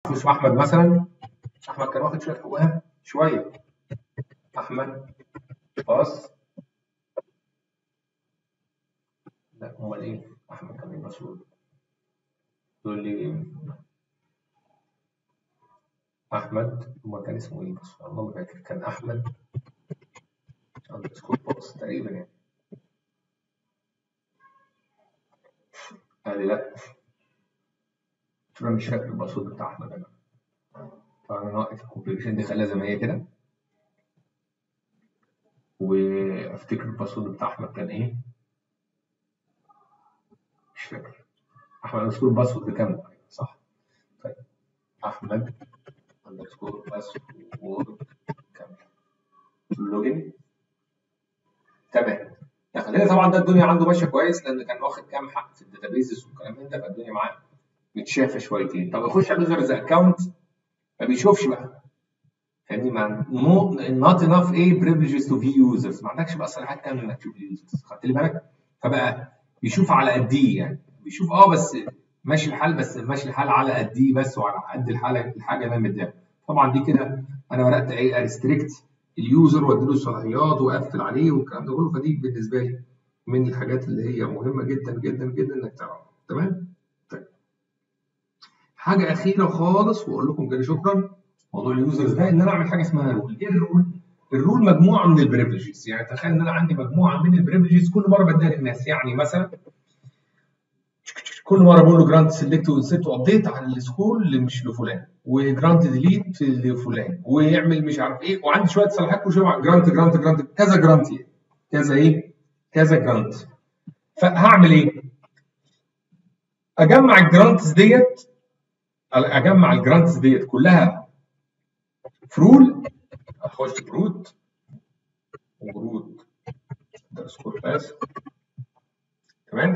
اخوه اسمه احمد مثلا احمد كان واخد شويه حقوقها شويه احمد باص لا امال ايه احمد كان ايه مسؤول يقول لي احمد هو كان اسمه ايه بس والله ما فاكر كان احمد اندرسكور باص تقريبا يعني قال لي لا قلت له أنا مش فاكر الباسورد بتاع احمد انا فانا ناقص الكومبليكيشن دي خليها زي ما هي كده وافتكر الباسورد بتاع احمد كان ايه مش فاكر احمد اندرسكور الباسورد كام صح طيب احمد اندرسكور باسورد كام لوجن تمام خلينا طبعا ده الدنيا عنده ماشيه كويس لان كان واخد كام حق في الداتابيزز والكلام من ده فالدنيا معاه متشافه شويتين طب يخش على اليوزرز اكونت ما بيشوفش بقى فاهمني ما نو نوت انف ايه بريفليجز تو في يوزرز ما عندكش بقى صلاحيات كامله انك تشوف اليوزرز خدت لي بالك فبقى بيشوف على قد ايه يعني بيشوف اه بس ماشي الحال بس ماشي الحال على قد ايه بس وعلى قد الحاله الحاجه اللي انا مديها طبعا دي كده انا بدات ايه اريستريكت اليوزر واديله الصلاحيات واقفل عليه والكلام ده كله فدي بالنسبه لي من الحاجات اللي هي مهمه جدا جدا جدا انك تعرفها تمام؟ طيب حاجه اخيره خالص واقول لكم كده شكرا موضوع اليوزرز ده ان انا اعمل حاجه اسمها رول ايه الرول؟ الرول مجموعه من البريفليجز يعني تخيل ان انا عندي مجموعه من البريفليجز كل مره بديها للناس يعني مثلا كل مره بقول له جرانت سيلكت وانسيت وابديت على السكول اللي مش لفلان وجرانت ديليت لفلان ويعمل مش عارف ايه وعندي شويه صلاحيات كل شويه جرانت جرانت جرانت كذا جرانت كذا ايه كذا جرانت فهعمل ايه؟ اجمع الجرانتس ديت اجمع الجرانتس ديت كلها في رول اخش بروت وبروت اندرسكور باس تمام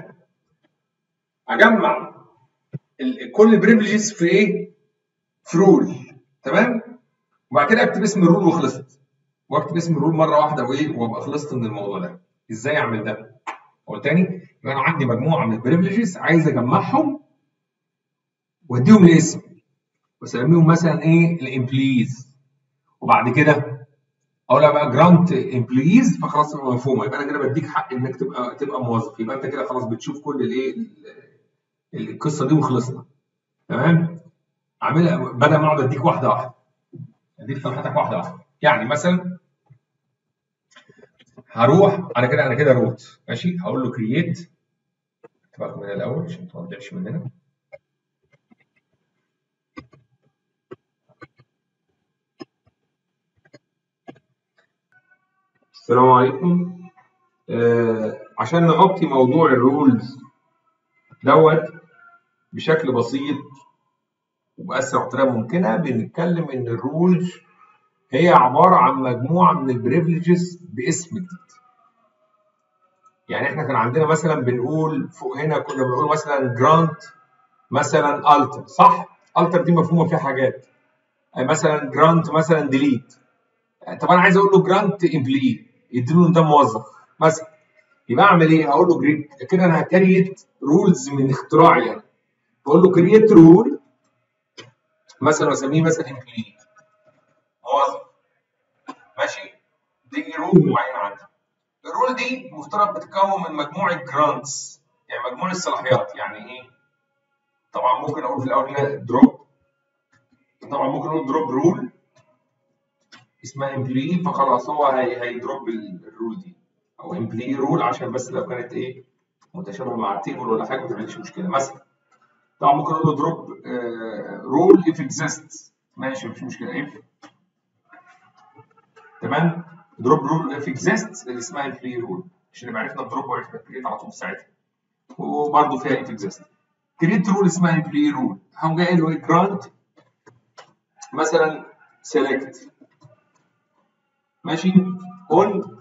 اجمع ال- كل البريفليجز في ايه؟ في رول تمام؟ وبعد كده اكتب اسم الرول وخلصت واكتب اسم الرول مره واحده وايه وابقى خلصت من الموضوع ده ازاي اعمل ده؟ هو تاني يبقى انا عندي مجموعه من البريفليجز عايز اجمعهم واديهم الاسم واسميهم مثلا ايه الامبليز وبعد كده اقول لها بقى جرانت امبلويز فخلاص تبقى مفهومه يبقى انا كده بديك حق انك تبقى تبقى موظف يبقى انت كده خلاص بتشوف كل الايه ال- القصه دي وخلصنا تمام اعملها بدل ما اقعد اديك واحده واحده اديك صلاحيتك واحده واحده يعني مثلا هروح انا كده انا كده روت ماشي هقول له كرييت تبقى من الاول عشان ما تضيعش مننا السلام عليكم آه عشان نغطي موضوع الرولز دوت بشكل بسيط وبأسرع طريقة ممكنة بنتكلم إن الرولز هي عبارة عن مجموعة من البريفليجز باسم جديد. يعني احنا كان عندنا مثلا بنقول فوق هنا كنا بنقول مثلا جرانت مثلا التر صح؟ التر دي مفهومة فيها حاجات. آه، مثلا جرانت مثلا ديليت. طب انا عايز اقول له جرانت امبلي يديله ده موظف مثلا يبقى اعمل ايه؟ هقول له جريت كده انا هكريت رولز من اختراعي يعني بقول له كريت رول مثلا واسميه مثلا امبلي موظف ماشي دي رول معينه عندي الرول دي مفترض بتتكون من مجموعه جرانتس يعني مجموعه الصلاحيات يعني ايه؟ طبعا ممكن اقول في الاول هنا دروب طبعا ممكن اقول دروب رول اسمها امبلي فخلاص هو هي هيدروب ال- الرول دي او امبلي رول عشان بس لو كانت ايه متشابهه مع التيبل ولا حاجه ما تعملش مشكله مثلا طبعا ممكن اقول له دروب رول اف اكزيست ماشي مفيش مشكله اف تمام دروب رول اف اكزيست اللي اسمها امبلي رول عشان نبقى عرفنا الدروب وعرفنا كريت على طول في ساعتها وبرده فيها اف اكزيست كريت رول اسمها امبلي رول هقوم جاي له جرانت مثلا سيلكت ماشي اون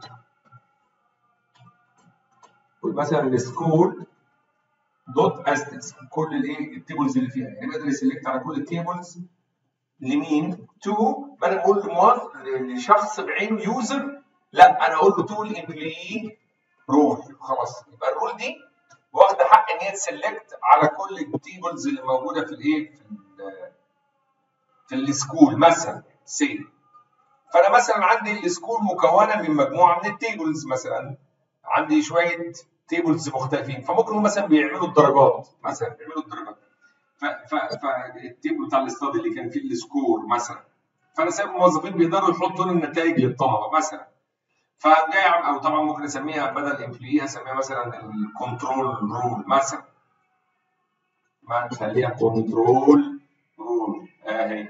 مثلا السكور دوت استنس كل الايه التيبلز اللي فيها يعني بدل يسلكت على كل التيبلز لمين؟ تو بدل ما اقول لموظف لشخص بعينه يوزر لا انا اقول له تو الامبلوي رول خلاص يبقى الرول دي واخده حق ان هي تسلكت على كل التيبلز اللي موجوده في الايه في ال في السكول مثلا سي فانا مثلا عندي السكول مكونه من مجموعه من التيبلز مثلا عندي شويه تيبلز مختلفين فممكن هم مثلا بيعملوا الدرجات مثلا بيعملوا الدرجات فالتيبل بتاع الاستاد اللي كان فيه السكور مثلا فانا سايب الموظفين بيقدروا يحطوا النتائج للطلبه مثلا فجاي او طبعا ممكن اسميها بدل امبلوي اسميها مثلا الكنترول رول مثلا ما نخليها كنترول رول اهي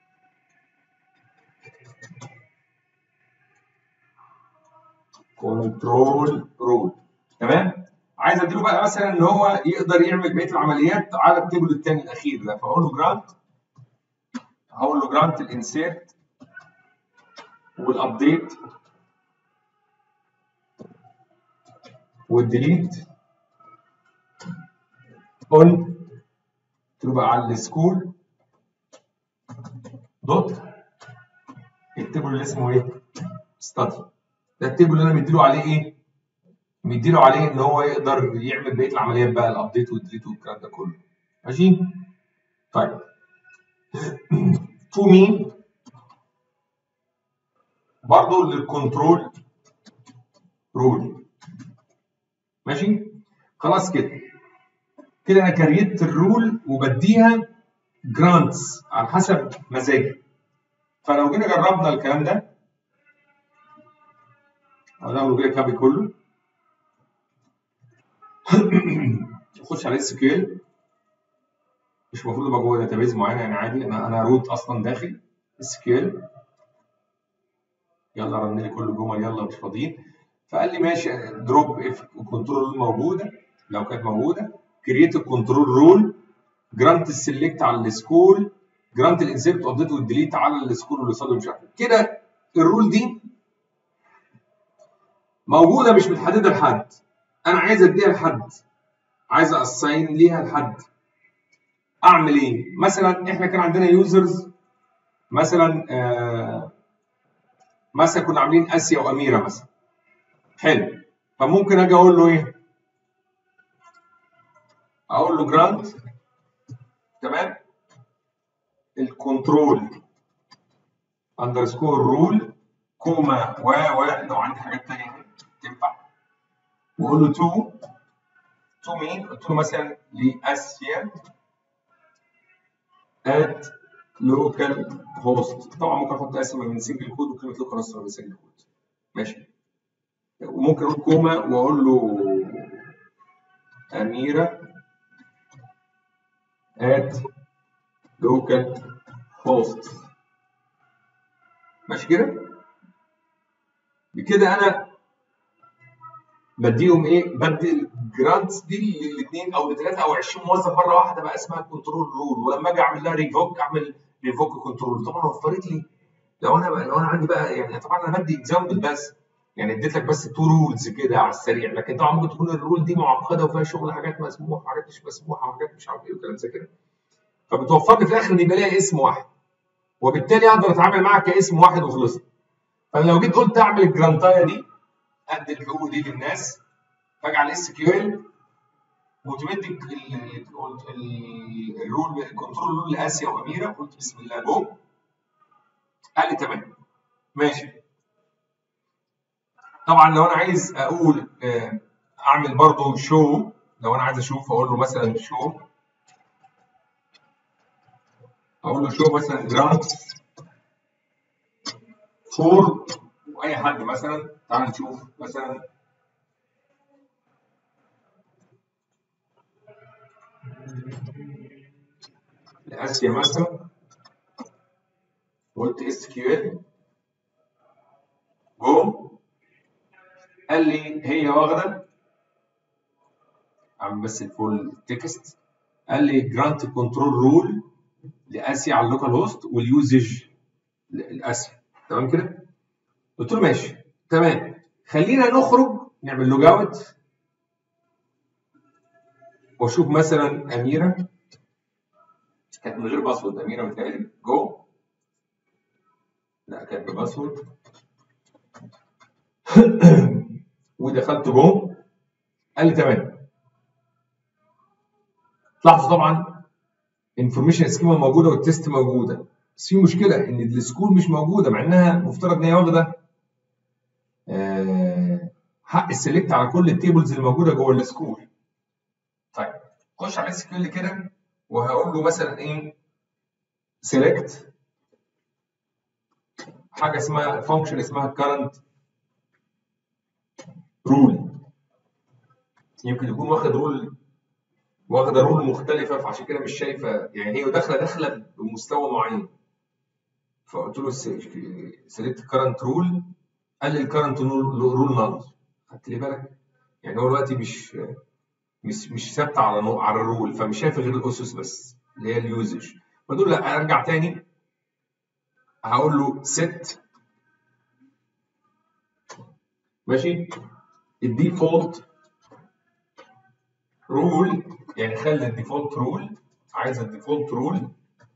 كنترول رول تمام عايز اديله بقى مثلا ان هو يقدر يعمل بقيه العمليات على التيبل الثاني الاخير ده فاقول له جرانت هقول له جرانت الانسيرت والابديت والديليت اون تبقى على السكول دوت التيبل اللي اسمه ايه؟ ستادي ده التيبل اللي انا مديله عليه ايه؟ مديله عليه ان هو يقدر يعمل بقيه العمليات بقى الابديت والديليت والكلام ده كله ماشي؟ طيب تو مين برضه للكنترول رول ماشي خلاص كده كده انا كريت الرول وبديها جرانتس على حسب مزاجي فلو جينا جربنا الكلام ده هنعمل كده كابي كله نخش على اس كيو ال مش المفروض ابقى جوه داتابيز معينه يعني عادي انا انا روت اصلا داخل اس كيو ال يلا رن لي كل الجمل يلا مش فاضيين فقال لي ماشي دروب اف كنترول موجوده لو كانت موجوده كرييت الكنترول رول جرانت السلكت على السكول جرانت الانسيرت ابديت والديليت على السكول اللي قصاده مش عارف كده الرول دي موجوده مش متحدده لحد انا عايز اديها لحد عايز اساين ليها لحد اعمل ايه مثلا احنا كان عندنا يوزرز مثلا آه مثلا كنا عاملين اسيا واميره مثلا حلو فممكن اجي اقول له ايه اقول له جرانت تمام الكنترول اندرسكور رول كوما و و لو عندي حاجات تانية تنفع واقول له تو تو مين؟ قلت له مثلا لاسيا ات لوكال هوست طبعا ممكن احط اسم من سنجل كود وكلمه لوكال هوست من سنجل كود ماشي وممكن اقول كوما واقول له اميره ات لوكال هوست ماشي كده بكده انا بديهم ايه بدي الجرانتس دي للاثنين او لثلاثه او 20 موظف مره واحده بقى اسمها كنترول رول ولما اجي اعمل لها ريفوك اعمل ريفوك كنترول طبعا وفرت لي لو انا بقى لو انا عندي بقى يعني طبعا انا بدي اكزامبل بس يعني اديت لك بس تو رولز كده على السريع لكن طبعا ممكن تكون الرول دي معقده وفيها شغل حاجات مسموحه وحاجات مش مسموحه وحاجات مش عارف ايه وكلام زي كده فبتوفر لي في الاخر ان يبقى ليها اسم واحد وبالتالي اقدر اتعامل معاها كاسم واحد وخلصنا فانا لو جيت قلت اعمل الجرانتايه دي ادي الحقوق دي للناس فاجي على الاس كيو ال اوتوماتيك الرول الكنترول رول لاسيا واميره قلت بسم الله جو قال لي تمام ماشي طبعا لو انا عايز اقول اعمل برضو شو لو انا عايز اشوف اقول له مثلا شو اقول له شو مثلا جرانت فور واي حد مثلا تعال نشوف مثلا لاسيا مثلا قلت اس كيو ال جو قال لي هي واخده عم بس الفول تكست قال لي جرانت كنترول رول لاسيا على اللوكال هوست واليوزج لاسيا تمام كده؟ قلت له ماشي تمام خلينا نخرج نعمل لوج اوت واشوف مثلا اميره كانت من غير باسورد اميره متهيألي جو لا كانت بباسورد ودخلت جو قال لي تمام لاحظوا طبعا انفورميشن سكيما موجوده والتست موجوده بس في مشكله ان السكول مش موجوده مع انها مفترض ان هي واخده آه، حق السلكت على كل التيبلز اللي موجوده جوه السكول طيب خش على اس كيو كده وهقول له مثلا ايه سيلكت حاجه اسمها فانكشن اسمها current رول يمكن يكون واخد رول واخده رول مختلفه فعشان كده مش شايفه يعني هي داخله داخله بمستوى معين فقلت له سيلكت كرنت رول قال لي الكرنت رول نال خدت لي بالك يعني هو دلوقتي مش مش مش ثابته على نوع على الرول فمش شايف غير الاسس بس اللي هي اليوزج فدول لا ارجع تاني هقول له set ماشي الديفولت رول يعني خلي الديفولت رول عايز الديفولت رول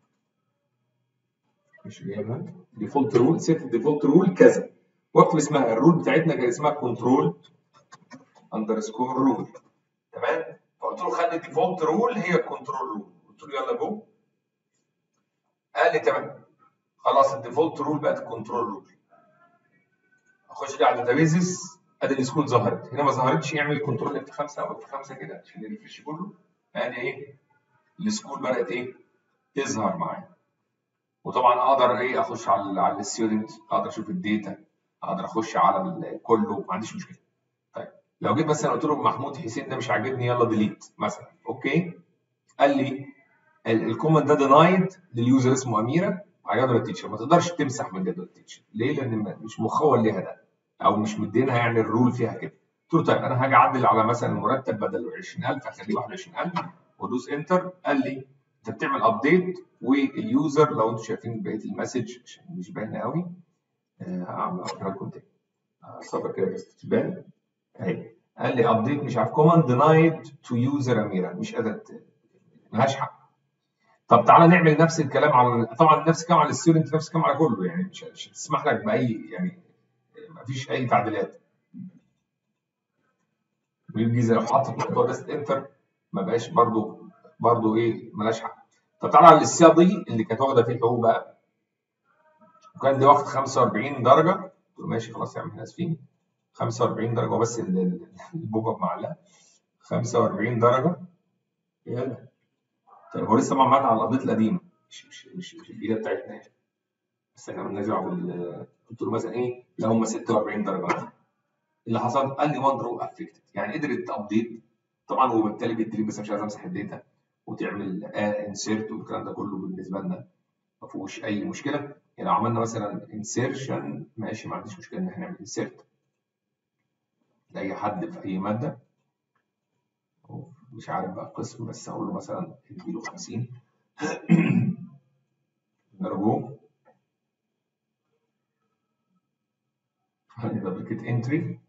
مش جايبها ديفولت رول سيت الديفولت رول كذا واكتب اسمها الرول بتاعتنا كان اسمها كنترول اندرسكور رول تمام فقلت له خلي الديفولت رول هي الكنترول رول قلت له يلا جو قال لي تمام خلاص الديفولت رول بقت الكنترول رول اخش كده على الداتابيزز ادي السكول ظهرت هنا ما ظهرتش يعمل كنترول اف 5 او اف 5 كده عشان يرفرش كله ادي ايه السكول بدات ايه تظهر معايا وطبعا اقدر ايه اخش على على الستودنت اقدر اشوف الداتا اقدر اخش على كله ما عنديش مشكله طيب لو جيت مثلا قلت له محمود حسين ده مش عاجبني يلا ديليت مثلا اوكي قال لي الكومنت ده دينايد لليوزر اسمه اميره على جدول التيتشر ما تقدرش تمسح من جدول التيتشر ليه؟ لان مش مخول ليها ده او مش مدينها يعني الرول فيها كده قلت له طيب انا هاجي اعدل على مثلا المرتب بدل 20000 اخليه 21000 وادوس انتر قال لي انت بتعمل ابديت واليوزر لو انتم شايفين بقيه المسج عشان مش باينه قوي هعمل اقرا لكم تاني صبر كده بس تبان اهي قال لي ابديت مش عارف كوماند دينايد تو يوزر اميره مش قادر ملهاش حق طب تعالى نعمل نفس الكلام على طبعا نفس الكلام على الستودنت نفس الكلام على كله يعني مش مش هتسمح لك باي يعني ما فيش اي تعديلات ويجي لو حطت نقطه بس انتر ما بقاش برضو برضو ايه ملهاش حق طب تعالى على السي دي اللي كانت واخده فيه الحقوق بقى وكان دي واخد 45 درجه قلت له ماشي خلاص يا عم احنا اسفين 45 درجه وبس البوب اب معلقه 45 درجه يلا طيب هو لسه معمل على القضيه القديمه مش مش مش, مش الجديده بتاعتنا يعني بس احنا مالناش دعوه بال قلت له مثلا ايه لا هم 46 درجه اللي حصل قال لي وان رو افكتد يعني قدرت تابديت طبعا وبالتالي بالديليت بس مش عايز امسح الداتا وتعمل انسيرت والكلام ده كله بالنسبه لنا ما فيهوش اي مشكله يعني لو عملنا مثلا انسيرشن ماشي ما عنديش مشكله ان احنا نعمل انسيرت لاي حد في اي ماده مش عارف بقى قسم بس هقول له مثلا اديله 50 نرجو هنبقى دبليكيت انتري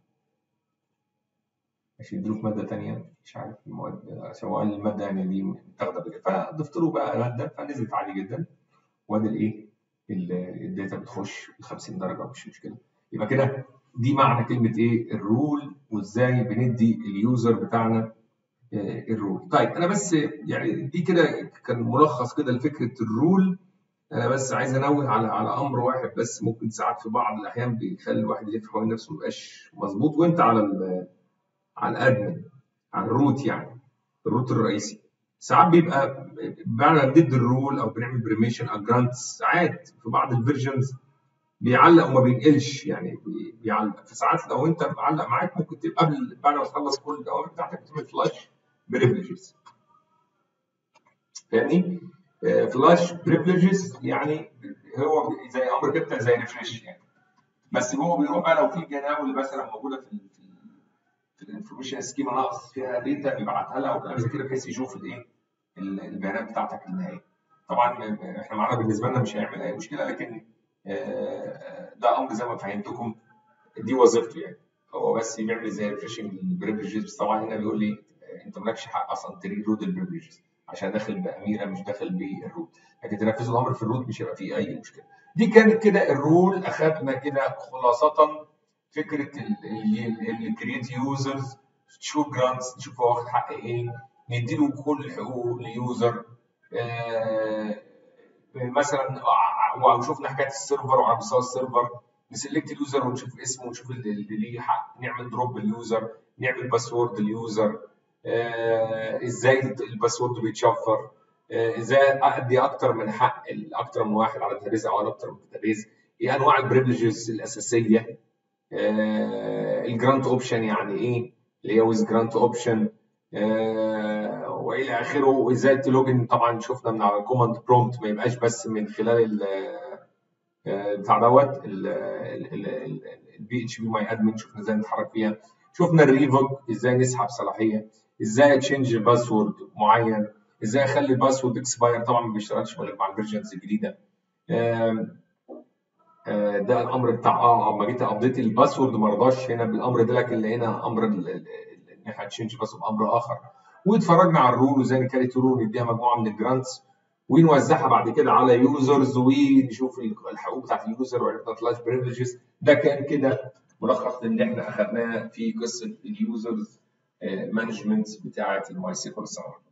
ماشي يديله في ماده ثانيه مش عارف المواد سواء الماده يعني دي متاخده فضفت له بقى ماده فنزلت عادي جدا وادي الايه الداتا بتخش ال 50 درجه مش مشكله يبقى كده دي معنى كلمه ايه الرول وازاي بندي اليوزر بتاعنا الرول طيب انا بس يعني دي كده كان ملخص كده لفكره الرول انا بس عايز انوه على على امر واحد بس ممكن ساعات في بعض الاحيان بيخلي الواحد يلف حوالين نفسه ما يبقاش مظبوط وانت على ال على الادمن على الروت يعني الروت الرئيسي ساعات بيبقى بعد ضد الرول او بنعمل بريميشن او جرانت ساعات في بعض الفيرجنز بيعلق وما بينقلش يعني بيعلق فساعات لو انت معلق معاك ممكن تبقى قبل بعد ما تخلص كل الاوامر بتاعتك تعمل فلاش بريفليجز فاهمني؟ فلاش بريفليجز يعني هو زي امر كده زي ريفريش يعني بس هو بيروح بقى لو في جداول مثلا موجوده في في الانفورميشن سكيما ناقص فيها داتا بيبعتها لها وكلام زي كده بحيث يشوف الايه البيانات بتاعتك النهائيه طبعا احنا معانا بالنسبه لنا مش هيعمل اي مشكله لكن ده امر زي ما فهمتكم دي وظيفته يعني هو بس بيعمل زي ريفريشنج البريفليجز بس طبعا هنا بيقول لي انت مالكش حق اصلا تريلود البريفليجز عشان داخل باميره مش داخل بالروت لكن تنفذوا الامر في الروت مش هيبقى فيه اي مشكله دي كانت كده الرول اخذنا كده خلاصه فكره الكرييت يوزرز تشوف جرانتس نشوف هو واخد حق ايه نديله كل الحقوق ليوزر آه مثلا وشفنا حكايه السيرفر وعلى مستوى السيرفر نسلكت اليوزر ونشوف اسمه ونشوف اللي اللي ليه حق نعمل دروب اليوزر نعمل باسورد اليوزر آه ازاي الباسورد بيتشفر آه ازاي ادي اكتر من حق اكتر من واحد على الداتابيز او على اكتر من داتابيز ايه انواع البريفليجز الاساسيه آه الجرانت اوبشن يعني ايه اللي هي ويز جرانت اوبشن والى اخره وازاي تلوجن طبعا شفنا من على الكوماند برومبت ما يبقاش بس من خلال بتاع دوت البي اتش بي ماي ادمن شفنا ازاي نتحرك فيها شفنا الريفوك ازاي نسحب صلاحيه ازاي تشينج باسورد معين ازاي اخلي الباسورد اكسباير طبعا ما بيشتغلش غير مع الفيرجنز الجديده ده الامر بتاع اه اما جيت ابديت الباسورد ما رضاش هنا بالامر ده لكن لقينا امر ان احنا تشينج باسورد امر اخر واتفرجنا على الرول وازاي نكريت رول نديها مجموعه من الجرانتس ونوزعها بعد كده على يوزرز ونشوف الحقوق بتاعت اليوزر وعرفنا طلعت بريفليجز ده كان كده ملخص اللي احنا اخذناه في قصه اليوزرز مانجمنت بتاعت الماي سيكول سمر